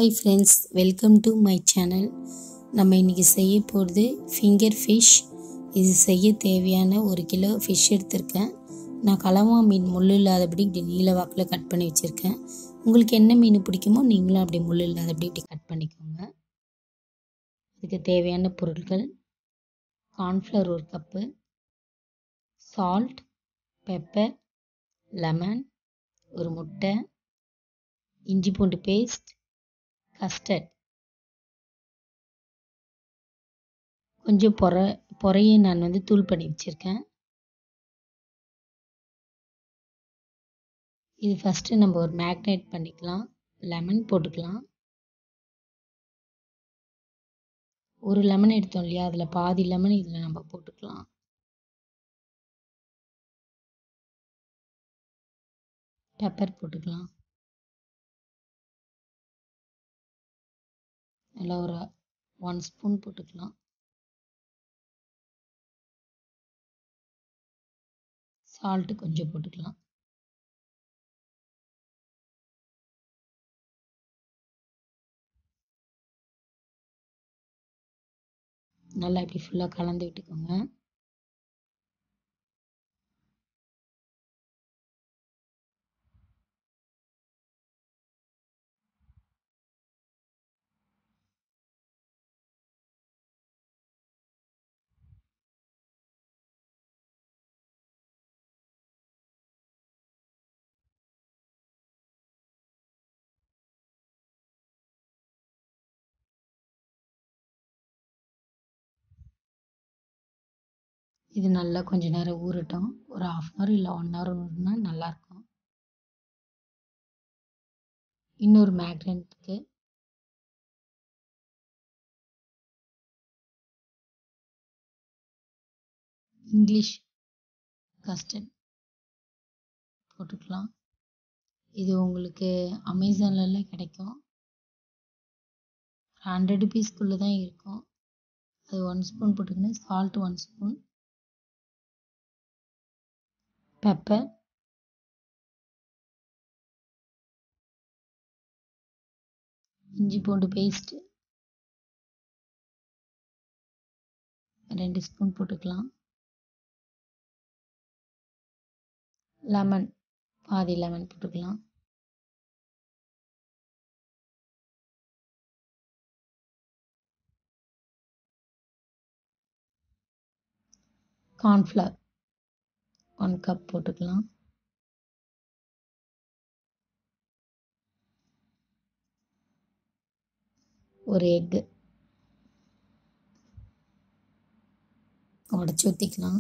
hi friends welcome to my channel நம்ம இன்றைக்கி செய்ய போகிறது ஃபிங்கர் ஃபிஷ் இது செய்ய தேவையான ஒரு கிலோ ஃபிஷ் எடுத்திருக்கேன் நான் கலவா மீன் முள் இல்லாதபடி இப்படி நீல வாக்கில் கட் பண்ணி வச்சுருக்கேன் உங்களுக்கு என்ன மீன் பிடிக்குமோ நீங்களும் அப்படி முள் இல்லாதபடி இப்படி கட் பண்ணிக்கோங்க இதுக்கு தேவையான பொருட்கள் கார்ன்ஃப்ளவர் ஒரு கப்பு சால்ட் பெப்பர் லெமன் ஒரு முட்டை இஞ்சி பூண்டு பேஸ்ட் கஸ்டர்ட் கொஞ்சம் பொற பொறையை நான் வந்து தூள் பண்ணி வச்சுருக்கேன் இது ஃபஸ்ட்டு நம்ம ஒரு மேக்னேட் பண்ணிக்கலாம் லெமன் போட்டுக்கலாம் ஒரு லெமன் எடுத்தோம் இல்லையா அதில் பாதி லெமன் இதில் நம்ம போட்டுக்கலாம் பெப்பர் போட்டுக்கலாம் நல்லா ஒரு ஒன் ஸ்பூன் போட்டுக்கலாம் சால்ட்டு கொஞ்சம் போட்டுக்கலாம் நல்லா இப்படி ஃபுல்லாக கலந்து விட்டுக்கோங்க இது நல்லா கொஞ்ச நேரம் ஊறட்டும் ஒரு ஆஃப் அன் ஹவர் இல்லை ஒன் ஹவர் ஊறினா நல்லாயிருக்கும் இன்னொரு மேக்னெட்டுக்கு இங்கிலீஷ் கஸ்டர்ட் போட்டுக்கலாம் இது உங்களுக்கு அமேசான்லலாம் கிடைக்கும் ஹண்ட்ரட் ருபீஸ்க்குள்ளே தான் இருக்கும் அது ஒன் ஸ்பூன் போட்டுக்கணும் சால்ட் ஒன் ஸ்பூன் பெப்பர் இஞ்சி பூண்டு பேஸ்ட்டு ரெண்டு ஸ்பூன் போட்டுக்கலாம் லெமன் பாதி லெமன் போட்டுக்கலாம் கார்ன்ஃப்ளவர் ஒன் கப் போட்டுக்கலாம் ஒரு எக்கு உடச்சி ஊற்றிக்கலாம்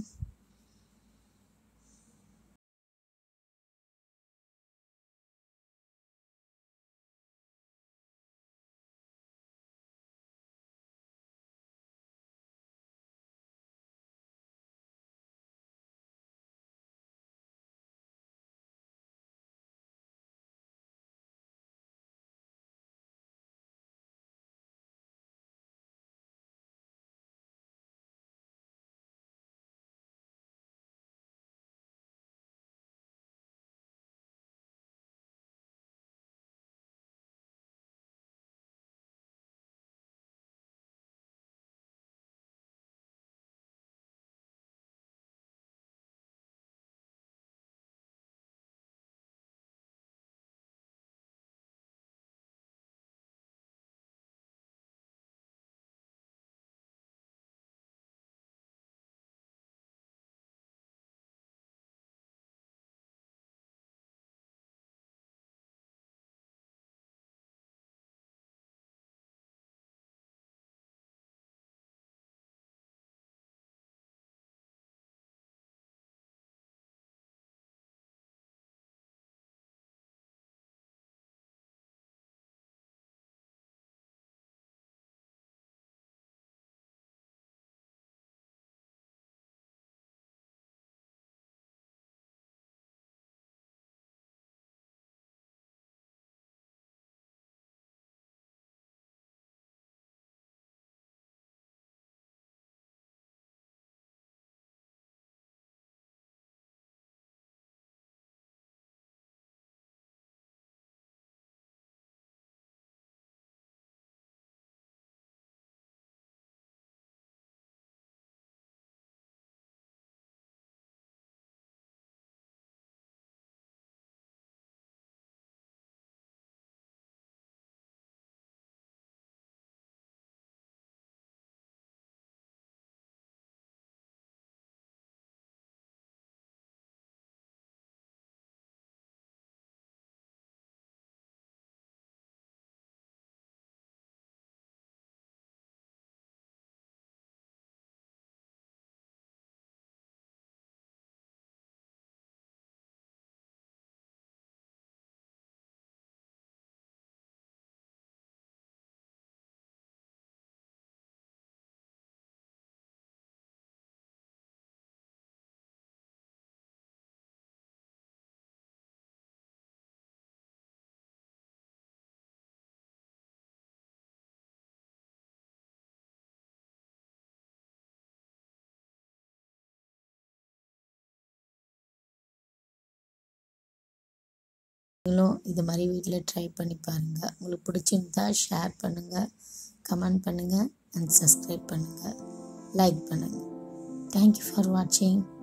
நீங்களும் இது மாதிரி வீட்டில் ட்ரை பண்ணி பாருங்கள் உங்களுக்கு பிடிச்சிருந்தா ஷேர் பண்ணுங்கள் கமெண்ட் பண்ணுங்கள் அண்ட் சப்ஸ்கிரைப் பண்ணுங்கள் லைக் பண்ணுங்கள் தேங்க்யூ ஃபார் வாட்சிங்